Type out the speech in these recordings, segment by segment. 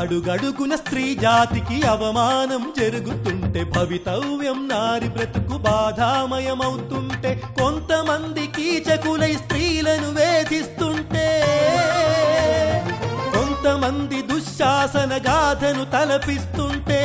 అడుగడుగున స్త్రీ జాతికి అవమానం జరుగుతుంటే భవితవ్యం నారి బ్రతుకు బాధామయమవుతుంటే కొంతమంది కీచకులై స్త్రీలను వేధిస్తుంటే కొంతమంది దుశ్శాసన గాథను తలపిస్తుంటే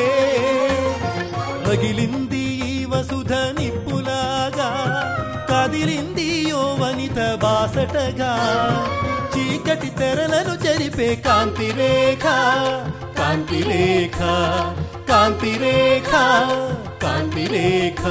రగిలింది ఈ వసుధ నిప్పులాగా కదిలింది యో వనిత బాసటగా చీకటి తెరలను చెరిపే కాంతి రేఖ కాంతి రేఖ కాంతి రేఖ కాంతి రేఖ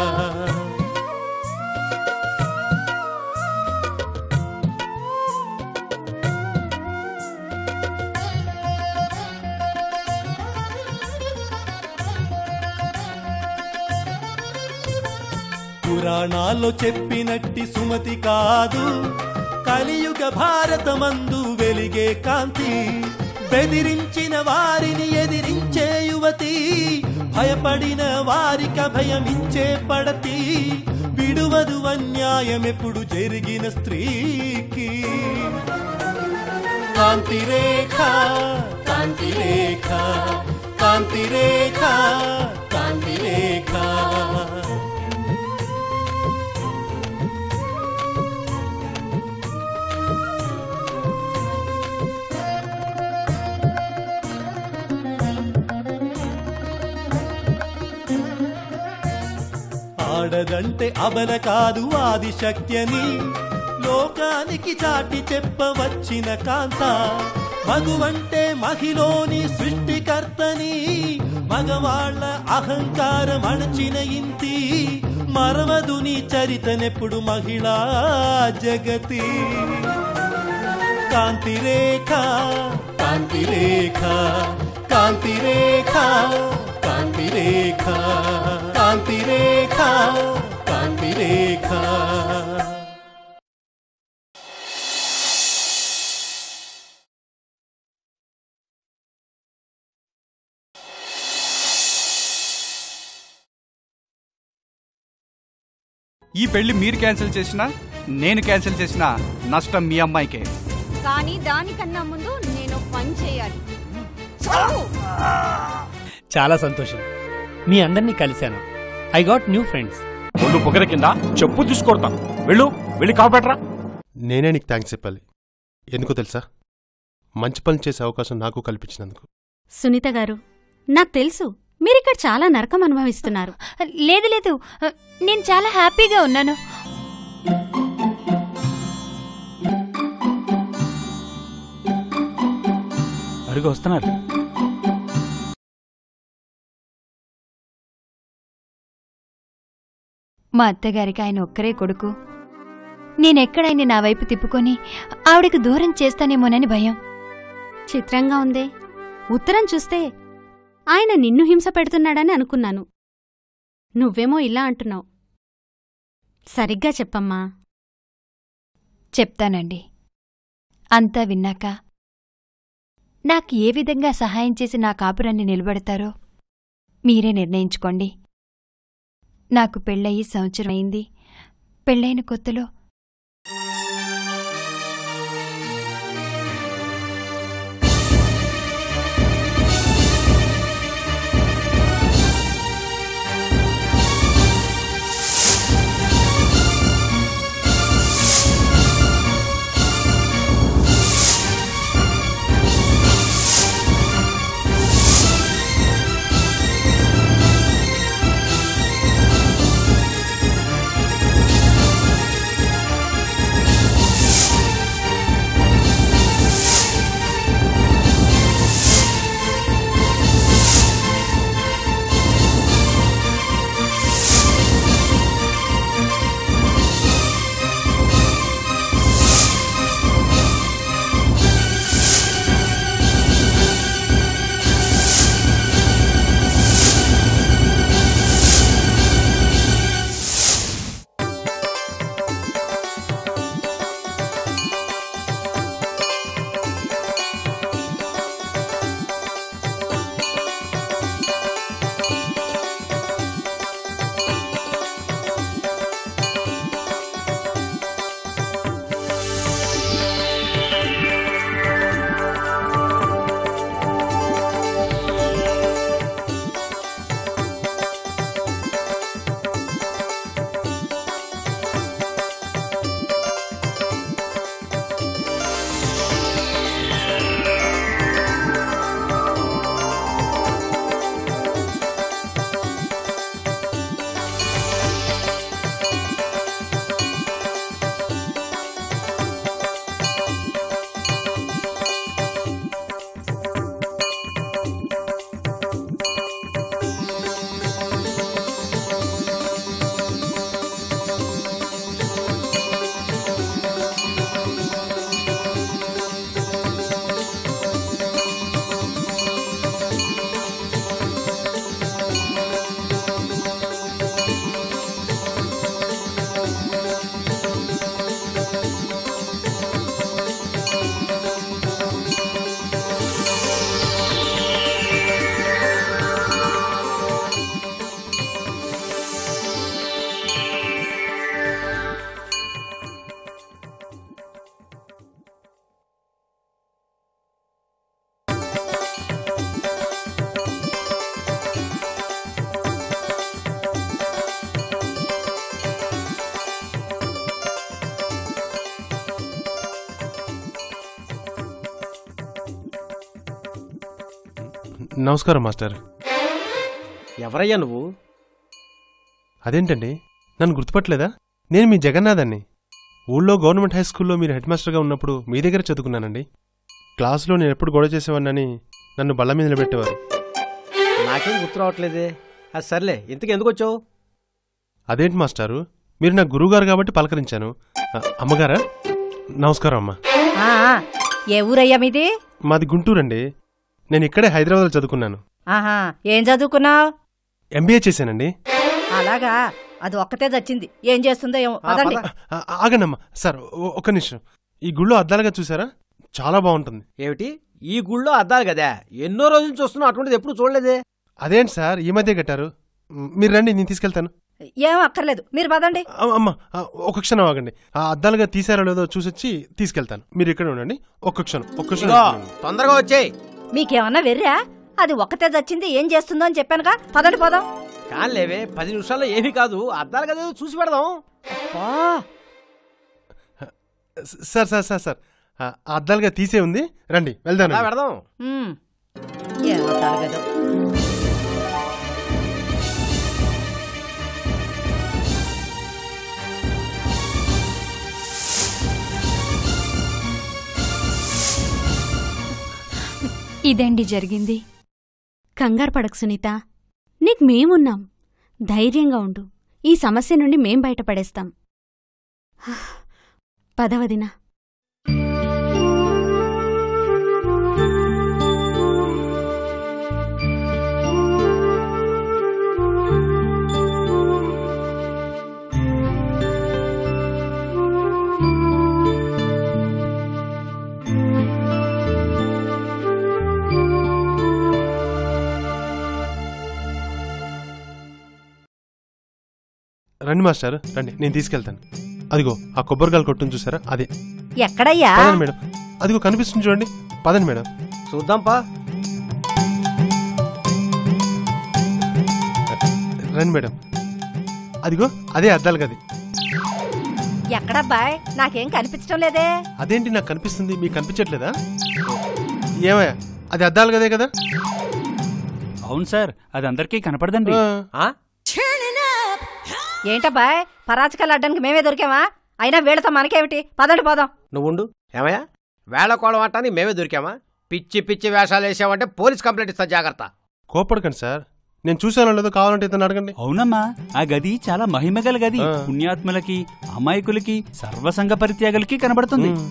పురాణాల్లో చెప్పినట్టి సుమతి కాదు కలియుగ భారతమందు వెలిగే కాంతి బెదిరించిన వారిని ఎదిరించే యువతి భయపడిన వారిక భయమిచ్చే పడతి విడువదు అన్యాయమెప్పుడు జరిగిన స్త్రీకి కాంతి రేఖ కాంతి రేఖ కాంతి రేఖ కాంతి రేఖ ఆడదంటే అబల కాదు ఆది శక్త్యని లోకానికి చాటి చెప్పవచ్చిన కాంత మగువంటే మహిలోని సృష్టికర్తని మగవాళ్ల అహంకారం అణచిన ఇంతి మరవదు నీ చరితనెప్పుడు మహిళా జగతి కాంతి రేఖ కాంతి రేఖ కాంతి రేఖ కాంతి రేఖ కాంతి రేఖ కాంతి రేఖ ఈ పెళ్లి మీరు క్యాన్సిల్ చేసినా నేను క్యాన్సిల్ చేసినా నష్టం మీ అమ్మాయికే కానీ దానికన్నా ముందు నేను పని చేయాలి చావు! చాలా సంతోషం మీ అందరినీ కలిశాను ఐ గాట్ న్యూ ఫ్రెండ్స్ ఒళ్ళు పొగర కింద చెప్పు తీసుకొడతాను వెళ్ళు వెళ్ళి కాపాడరా నేనే నీకు థ్యాంక్స్ చెప్పాలి ఎందుకో తెలుసా మంచి పని చేసే అవకాశం నాకు కల్పించినందుకు సునీత గారు నాకు తెలుసు మీరిక్కడ చాలా నరకం అనుభవిస్తున్నారు లేదు లేదు నేను చాలా హ్యాపీగా ఉన్నాను అడుగు వస్తున్నారు మా అత్తగారికి ఆయన ఒక్కరే కొడుకు నేనెక్కడైనా నా వైపు తిప్పుకొని ఆవిడకు దూరం చేస్తానేమోనని భయం చిత్రంగా ఉందే ఉత్తరం చూస్తే ఆయన నిన్ను హింస పెడుతున్నాడని అనుకున్నాను నువ్వేమో ఇలా అంటున్నావు సరిగ్గా చెప్పమ్మా చెప్తానండి అంతా విన్నాక నాకు ఏ విధంగా సహాయం చేసి నా కాపురాన్ని నిలబెడతారో మీరే నిర్ణయించుకోండి నాకు పెళ్ళయి సంవత్సరం అయింది పెళ్ళైన కొత్తలో నమస్కారం మాస్టర్ ఎవరయ్యా నువ్వు అదేంటండి నన్ను గుర్తుపట్టలేదా నేను మీ జగన్నాథాన్ని ఊళ్ళో గవర్నమెంట్ హై స్కూల్లో మీరు హెడ్ మాస్టర్గా ఉన్నప్పుడు మీ దగ్గర చదువుకున్నానండి క్లాసులో నేను ఎప్పుడు గొడవ చేసేవాడినని నన్ను బల్ల మీద నిలబెట్టేవారు నాకేం గుర్తు రావట్లేదే అది సర్లే ఇంతకు ఎందుకు వచ్చావు అదేంటి మాస్టారు మీరు నా గురువుగారు కాబట్టి పలకరించాను ఆ, అమ్మగారా నమస్కారం అమ్మా ఆ, ఆ, ఏ ఊరయ్యా మీది మాది గుంటూరండి నేను ఇక్కడే హైదరాబాద్లో చదువుకున్నాను ఆహా ఏం చదువుకున్నావు ఎంబీఏ చేశానండి అలాగా అది ఒక్కతే చచ్చింది ఏం చేస్తుందో ఏమో ఆ, పదండి పద. ఆ, ఆగండమ్మా సార్ ఓ- ఒక్క నిమిషం ఈ గుళ్ళో అద్దాలుగా చూసారా చాలా బాగుంటుంది ఏమిటి ఈ గుళ్ళో అద్దాలు కదా ఎన్నో రోజులు చూస్తున్నావు అటువంటిది ఎప్పుడు చూడలేదే అదేంటి సార్ ఈ మధ్య కట్టారు మ్, మీరు రండి నేను తీసుకెళ్తాను ఏం అక్కర్లేదు మీరు పదండి అ- అమ్మ ఆ, ఒక క్షణం ఆగండి ఆ అద్దాలుగా తీసారో లేదో చూసొచ్చి తీసుకెళ్తాను మీరు ఇక్కడ ఉండండి ఒక్క క్షణం ఒక్క క్షణం ఇదిగో ఇక్కడ ఉండండి. తొందరగా వచ్చేయ్ మీకేమన్నా వెర్రా అది ఒక్కతే చచ్చింది ఏం చేస్తుందో అని చెప్పానుగా పదండి పోదాం కానిలేవే పది నిమిషాల్లో ఏమీ కాదు అద్దాలు కదా ఏదో చూసి పెడదాం అబ్బా, స- సార్ సార్ సార్ సార్ ఆ ఆ అద్దాలుగా తీసే ఉంది రండి వెళ్దాను అలా పెడదాం ఉమ్. ఏమో తరగదు ఇదండి జరిగింది కంగారు పడకు సునీత నీకు మేమున్నాం ధైర్యంగా ఉండు ఈ సమస్య నుండి మేం బయటపడేస్తాం పదవదినా రండి మాస్టర్ రండి నేను తీసుకెళ్తాను అదిగో ఆ కొబ్బరికాయలు కొట్టుని చూసారా అదే ఎక్కడయ్యా పదండి మేడం అదిగో కనిపిస్తుంది చూడండి పదండి మేడం చూద్దాంపా రండి మేడం అదిగో అదే అద్దాలు గది ఎక్కడబ్బాయ్ నాకేం కనిపించడం లేదే అదేంటి నాకు కనిపిస్తుంది మీకు కనిపించట్లేదా ఏమయ్యా అది అద్దాలు గదే కదా అవును సార్ అది అందరికీ కనపడదండి ఆ, ఆ? ఏంటబ్బాయ్ పరాచకాలు అడ్డానికి మేమే దొరికామా అయినా వీళ్ళతో మనకేమిటి పదండి పోదాం నువ్వు ఉండు ఏమయ్యా వేళ కోళం ఆటానికి మేమే దొరికామా పిచ్చి పిచ్చి వేషాలు వేసావంటే పోలీస్ కంప్లైంట్ ఇస్తా జాగ్రత్త కోపడకండి సార్ నేను చూసానో లేదో కావాలంటే ఇతను అడగండి అవునమ్మా ఆ గది చాలా మహిమగల గది ఆ. పుణ్యాత్ములకి అమాయకులకి సర్వసంగ పరిత్యాగులకి కనబడుతుంది ఉమ్.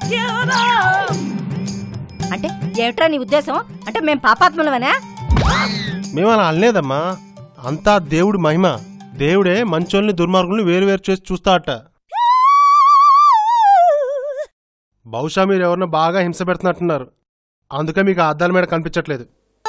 అంటే ఏమిట్రా నీ ఉద్దేశం అంటే మేం పాపాత్ములమనే మేము అలా అనలేదమ్మా అంతా దేవుడి మహిమ దేవుడే మంచోల్ని దుర్మార్గుల్ని వేరు వేరు చేసి చూస్తా అట్ట బహుశా మీరు ఎవరినో బాగా హింస పెడుతున్నట్టున్నారు అందుకే మీకు ఆ అద్దాల మీద కనిపించట్లేదు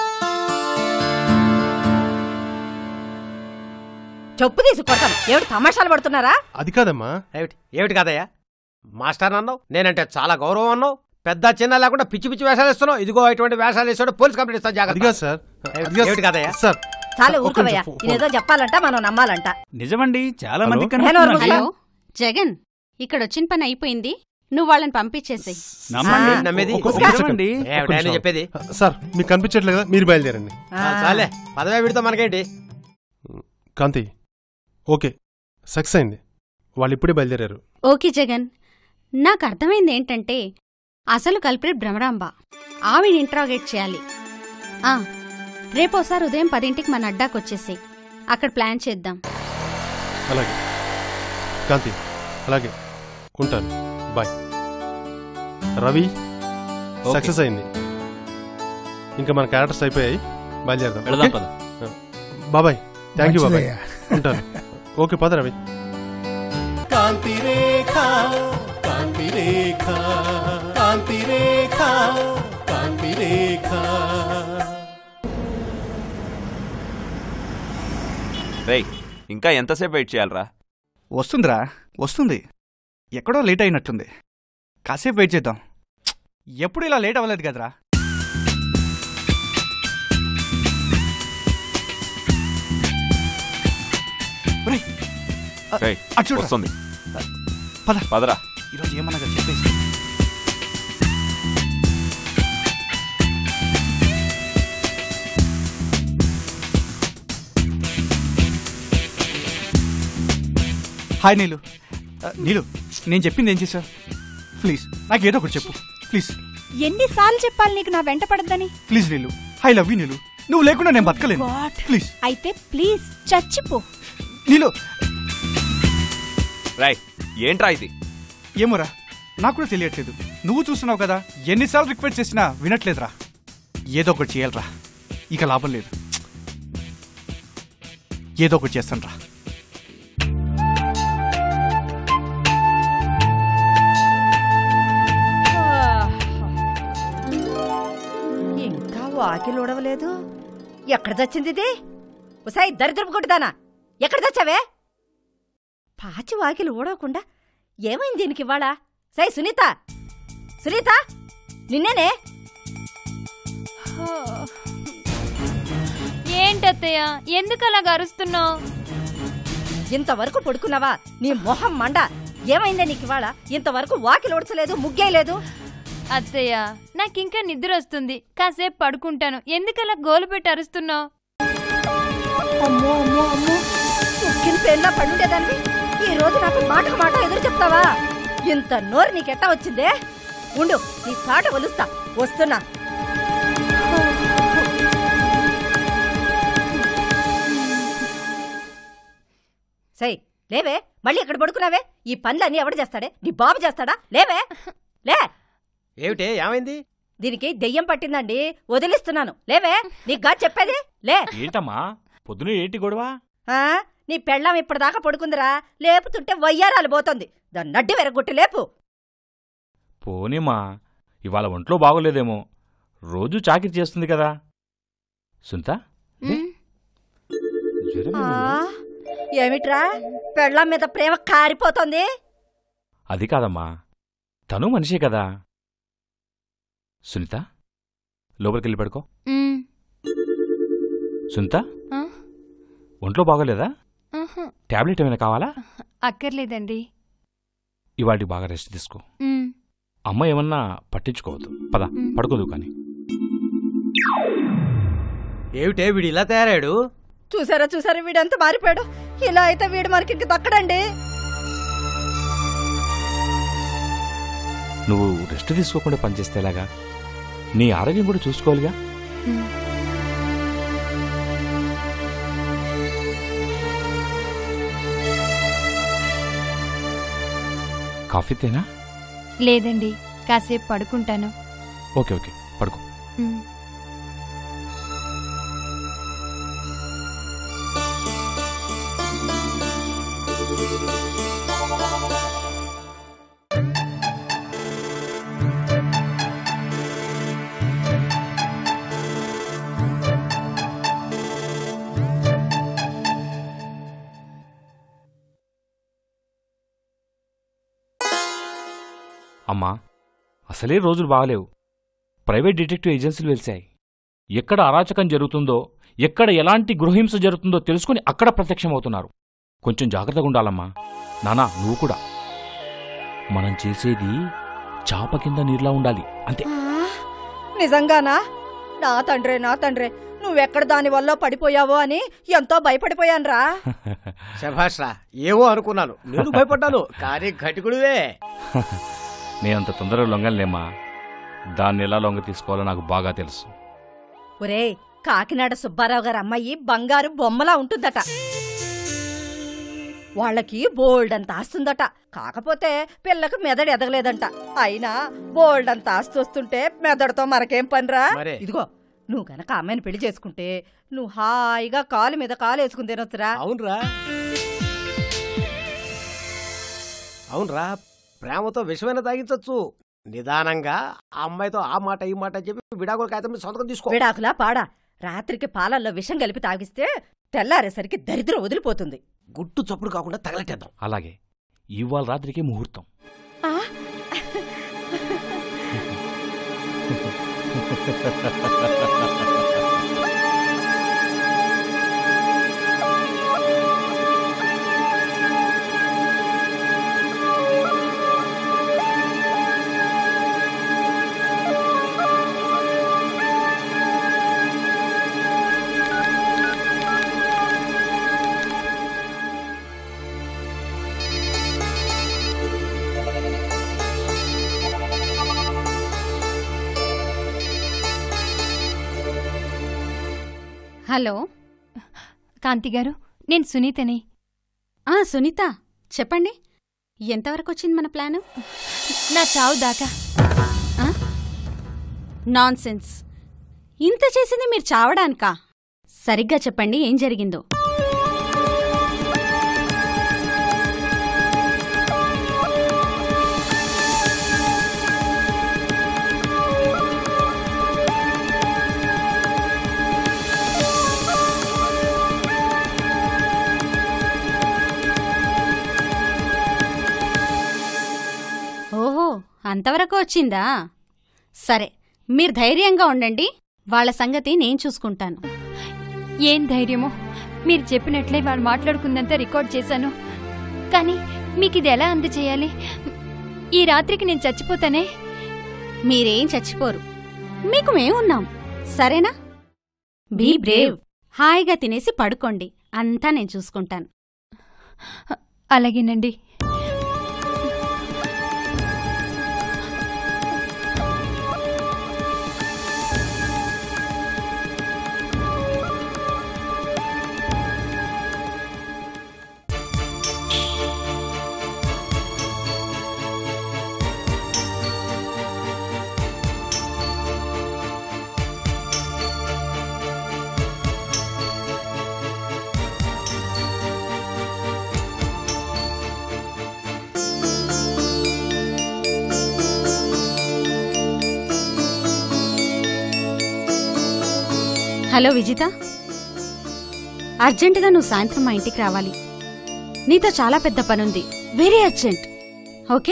చెప్పు తీసి కొడతాను ఏమిటి తమాషాలు పడుతున్నారా అది కాదమ్మా ఏమిటి ఏమిటి కాదయ్యా మాస్టర్ అన్నావు నేనంటే చాలా గౌరవం అన్నావు పెద్ద చిన్న లేకుండా పిచ్చి పిచ్చి వేషాలు ఇస్తున్నావు ఇదిగో ఇటువంటి వేషాలు వేసాడు పోలీస్ కంప్లైంట్ ఇస్తా అది జాగ్రత్త కాదు సార్ అది కాదు ఏమిటి కాదయ్యా? సార్ చాలు ఒక్క ఊరుకోవయ్యా నిమిషం, ఫో- ఇదేదో చెప్పాలంట మనం నమ్మాలంట నిజమండి చాలా మంది హలో? కనిపిస్తున్నారు. హలో. హలో జగన్ ఇక్కడొచ్చిన పని అయిపోయింది నువ్వు వాళ్ళని పంపించేసేయ్ నమ్మండి ఆ. నమ్మేది ఒక్క- ఒక్క నిజమండి. సెకండ్. ఏమిటి ఆయన చెప్పేది సార్ మీకు కనిపించట్లేదు కదా మీరు బయలుదేరండి ఆ. ఆ, చాలే పదవే విడితో మనకేంటి కాంతి ఓకే సక్సెస్ అయింది వాళ్ళు ఇప్పుడే బయలుదేరారు ఓకే జగన్ నాకు అర్థమైంది ఏంటంటే అసలు కల్ప్రిట్ భ్రమరాంబ ఆవిడ ఇంట్రాగేట్ చేయాలి ఆ రేపోసారి ఉదయం పదింటికి మన అడ్డాకొచ్చేసి అక్కడ ప్లాన్ చేద్దాం అలాగే కాంతి అలాగే ఉంటాను బాయ్ రవి ఓకే. సక్సెస్ అయింది ఇంకా మన క్యారెక్టర్స్ అయిపోయాయి బయలుదేరదాం వెళదాం ఓకే? పద బాబాయ్ థ్యాంక్ యూ బాబాయ్ ఉంటాను ఓకే పద రవి కాంతి రేఖ కాంతి రేఖ కాంతి రేఖ కాంతి రేఖ రేయ్ ఇంకా ఎంతసేపు వెయిట్ చేయాలరా వస్తుందిరా వస్తుంది ఎక్కడో లేట్ అయినట్టుంది కాసేపు వెయిట్ చేద్దాం ఎప్పుడు ఇలా లేట్ అవ్వలేదు కదరా ఒరేయ్, ఆ, రేయ్ అటు చూడురా. వస్తుంది పద పదరా ఈరోజు ఏమనగా చెప్పేసి హాయ్ నీలు ఆ, నీలు నేను చెప్పింది ఏం చేశావు ప్లీజ్ నాకు ఏదో ఒకటి చెప్పు ప్లీజ్ ఎన్నిసార్లు చెప్పాలి నీకు నా వెంట పడద్దని please Neelu I love you Neelu నువ్వు లేకుండా నేను బతకలేను ప్లీజ్ అయితే ప్లీజ్ చచ్చిపో నీలు రాయ్ ఏంట్రా ఇది ఏమోరా నాకు కూడా తెలియట్లేదు నువ్వు చూస్తున్నావు కదా ఎన్నిసార్లు రిక్వెస్ట్ చేసినా వినట్లేదురా ఏదో ఒకటి చేయాలరా ఇక లాభం లేదు ఏదో ఒకటి చేస్తాను రా ఇంకా వాకిలు ఉడవలేదు ఎక్కడ చచ్చింది ఇది ఉసాయి దరిద్రపు కొట్టుదానా ఎక్కడ చచ్చావే పాచి వాకిలు ఊడవకుండా ఏమైంది దీనికి ఇవాళ సై సునీత సునీత నిన్నేనే ఏంటత్తయ్య ఎందుకు అలా అరుస్తున్నావు ఇంతవరకు పడుకున్నావా నీ మొహం మండ ఏమైందే నీకు ఇవాళ ఇంతవరకు వాకిలు ఉడచలేదు ముగ్గేయలేదు అత్తయ్య నాకింకా నిద్ర వస్తుంది కాసేపు పడుకుంటాను ఎందుకలా గోలు పెట్టి అరుస్తున్నావు అమ్మో అమ్మో అమ్మో ఉక్కిన పెళ్ళ పడుండేదానివి ఈ రోజు నాకు మాటకు మాట ఎదురు చెప్తావా ఇంత నోరు నీకెట్టా వచ్చిందే ఉండు నీ పాట ఒలుస్తా వస్తున్నా సై లేవే మళ్ళీ ఇక్కడ పడుకున్నావే ఈ పనులన్నీ ఎవడు చేస్తాడే నీ బాబు చేస్తాడా లేవే లే ఏమిటే ఏమైంది దీనికి దెయ్యం పట్టిందండి వదిలిస్తున్నాను లేవే నీకు గా చెప్పేది లే ఏంటమ్మా పొద్దున ఏంటి గొడవ ఆ నీ పెళ్ళాం ఇప్పటిదాకా పడుకుందిరా లేపుతుంటే వయ్యారాలు పోతోంది దాన్ని నడ్డి వెరగొట్టి లేపు పోనీమా ఇవాళ ఒంట్లో బాగోలేదేమో రోజూ చాకిరి చేస్తుంది కదా సుంత ఆ, ఏమిట్రా పెళ్ళాం మీద ప్రేమ కారిపోతోంది అది కాదమ్మా తను మనిషే కదా సునీత లోపలికెళ్ళి పడుకో మ్మ్. సునీత ఆ? ఒంట్లో బాగోలేదా ఆహా. టాబ్లెట్ ఏమైనా కావాలా అక్కర్లేదండి ఇవాటికి బాగా రెస్ట్ తీసుకో మ్మ్. అమ్మ ఏమన్నా పట్టించుకోవద్దు పద పడుకోదు కానీ ఏమిటే వీడు ఇలా తయారాడు చూసారా చూసారా వీడంత మారిపోయాడు ఇలా అయితే వీడు మనకి ఇంక దక్కడండి నువ్వు రెస్ట్ తీసుకోకుండా పనిచేస్తే ఎలాగా నీ ఆరోగ్యం కూడా చూసుకోవాలిగా కాఫీ తేనా లేదండి కాసేపు పడుకుంటాను ఓకే ఓకే పడుకో మ్మ్. అమ్మా అసలే రోజులు బాగలేవు ప్రైవేట్ డిటెక్టివ్ ఏజెన్సీలు వెలిశాయి ఎక్కడ అరాచకం జరుగుతుందో ఎక్కడ ఎలాంటి గృహహింస జరుగుతుందో తెలుసుకుని అక్కడ ప్రత్యక్షమవుతున్నారు కొంచెం జాగ్రత్తగా ఉండాలమ్మా నానా నువ్వు కూడా మనం చేసేది చాప కింద నీరులా ఉండాలి అంతే నిజంగానా నా తండ్రే నా తండ్రే నువ్వెక్కడ దాని వల్ల పడిపోయావో అని ఎంతో భయపడిపోయానురా శభాష్రా ఏమో అనుకున్నాను నేను భయపడ్డాను కానీ ఘటికుడివే నేనంత తొందరగా లొంగలేమ్మా దాన్ని ఎలా లొంగ తీసుకోవాలో నాకు బాగా తెలుసు ఒరేయ్ కాకినాడ సుబ్బారావు గారి అమ్మాయి బంగారు బొమ్మలా ఉంటుందట వాళ్ళకి బోల్డ్ అంత ఆస్తుందట కాకపోతే పిల్లకు మెదడు ఎదగలేదంట అయినా బోల్డ్ అంత ఆస్తి వస్తుంటే మెదడుతో మరకేం పనిరా మరే. ఇదిగో నువ్వు గనక అమ్మాయిని పెళ్లి చేసుకుంటే నువ్వు హాయిగా కాలు మీద కాలు వేసుకుని తినొచ్చురా అవునరా అవునరా ప్రేమతో విషమైన తాగించవచ్చు నిదానంగా ఆ అమ్మాయితో ఆ మాట ఈ మాట చెప్పి విడాకుల కాగితం మీద సంతకం తీసుకో విడాకులా పాడా రాత్రికి పాలల్లో విషం కలిపి తాగిస్తే తెల్లారేసరికి దరిద్రం వదిలిపోతుంది గుట్టు చప్పుడు కాకుండా తగలెట్టేద్దాం అలాగే ఇవాళ రాత్రికి ముహూర్తం హలో కాంతి గారు నేను సునీతని ఆ సునీత చెప్పండి ఎంతవరకు వచ్చింది మన ప్లాను నా చావు దాకా నాన్ సెన్స్ ఇంత చేసింది మీరు చావడానికా సరిగ్గా చెప్పండి ఏం జరిగిందో ఓహో అంతవరకు వచ్చిందా సరే మీరు ధైర్యంగా ఉండండి వాళ్ళ సంగతి నేను చూసుకుంటాను ఏం ధైర్యమో మీరు చెప్పినట్లే వాళ్ళు మాట్లాడుకుందంతా రికార్డ్ చేశాను కానీ మీకు ఇది ఎలా అందచేయాలి ఈ రాత్రికి నేను చచ్చిపోతానే మీరేం చచ్చిపోరు మీకు మేమున్నాం సరేనా బీ బ్రేవ్ హాయిగా తినేసి పడుకోండి అంతా నేను చూసుకుంటాను అలాగేనండి హలో విజిత అర్జెంటుగా నువ్వు సాయంత్రం మా ఇంటికి రావాలి నీతో చాలా పెద్ద పనుంది వెరీ అర్జెంట్ ఓకే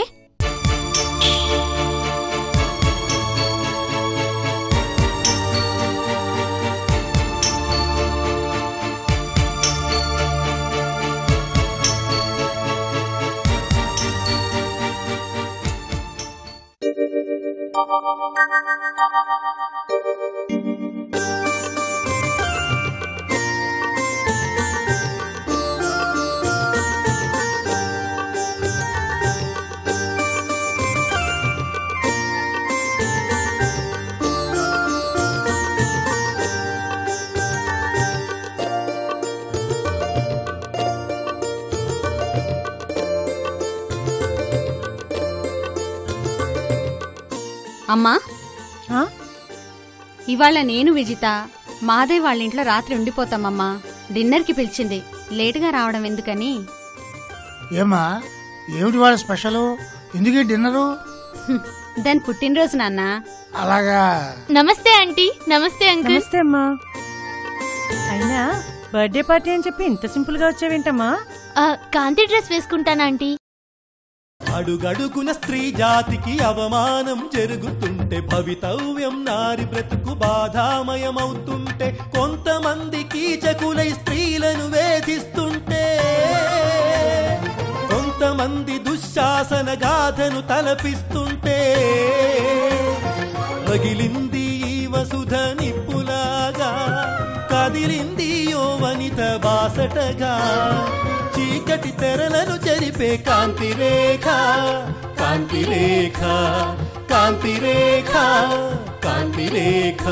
అమ్మా ఇవాళ నేను విజిత మాదే వాళ్ళ ఇంట్లో రాత్రి ఉండిపోతామమ్మా డిన్నర్కి పిలిచింది లేటుగా రావడం ఎందుకని ఏమా ఏమిటి వాళ్ళ స్పెషల్ ఎందుకు ఈ డిన్నరు హ్మ్, దాని పుట్టినరోజు నాన్న అలాగా నమస్తే ఆంటీ నమస్తే అంకుల్ నమస్తే అమ్మా అయినా బర్త్డే పార్టీ అని చెప్పి ఇంత సింపుల్ గా వచ్చావేంటమ్మా కాంతి డ్రెస్ వేసుకుంటానా ఆంటీ అడుగడుగున స్త్రీ జాతికి అవమానం జరుగుతుంటే భవితవ్యం నారి బ్రతుకు బాధామయమవుతుంటే కొంతమంది కీచకులై స్త్రీలను వేధిస్తుంటే కొంతమంది దుశ్శాసన గాథను తలపిస్తుంటే రగిలింది ఈ వసుధ నిప్పులాగా కదిలింది యో వనిత బాసటగా చీకటి తెరలను చెరిపే కాంతి రేఖ కాంతి రేఖ కాంతి రేఖ కాంతి రేఖ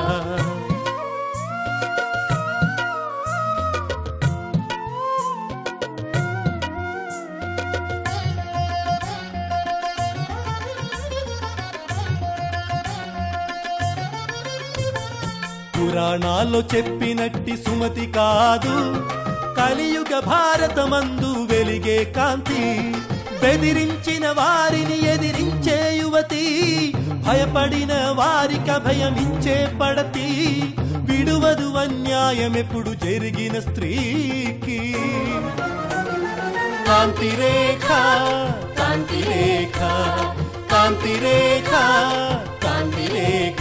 పురాణాల్లో చెప్పినట్టి సుమతి కాదు కలియుగ భారతమందు వెలిగే కాంతి బెదిరించిన వారిని ఎదిరించే యువతి భయపడిన వారికి అభయమిచ్చే పడతి విడువదు అన్యాయమెప్పుడు జరిగిన స్త్రీకి కాంతి రేఖ కాంతి రేఖ కాంతి రేఖ కాంతి రేఖ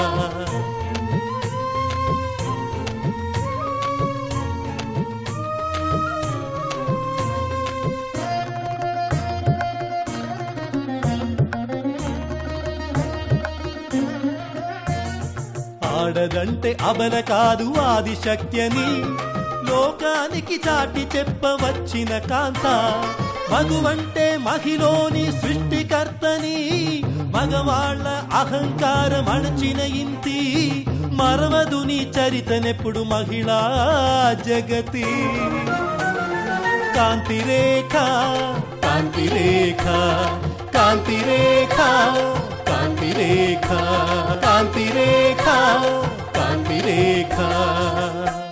ఆడదంటే అబల కాదు ఆది శక్తి అని లోకానికి చాటి చెప్పవచ్చిన కాంత మగువంటే మహిలోని సృష్టికర్తని మగవాళ్ల అహంకారం అణచిన ఇంతి మరవదు నీ చరితనెప్పుడు మహిళా జగతి కాంతి రేఖ కాంతి రేఖ కాంతి రేఖ కాంతి రేఖ కాంతి రేఖ కాంతి రేఖ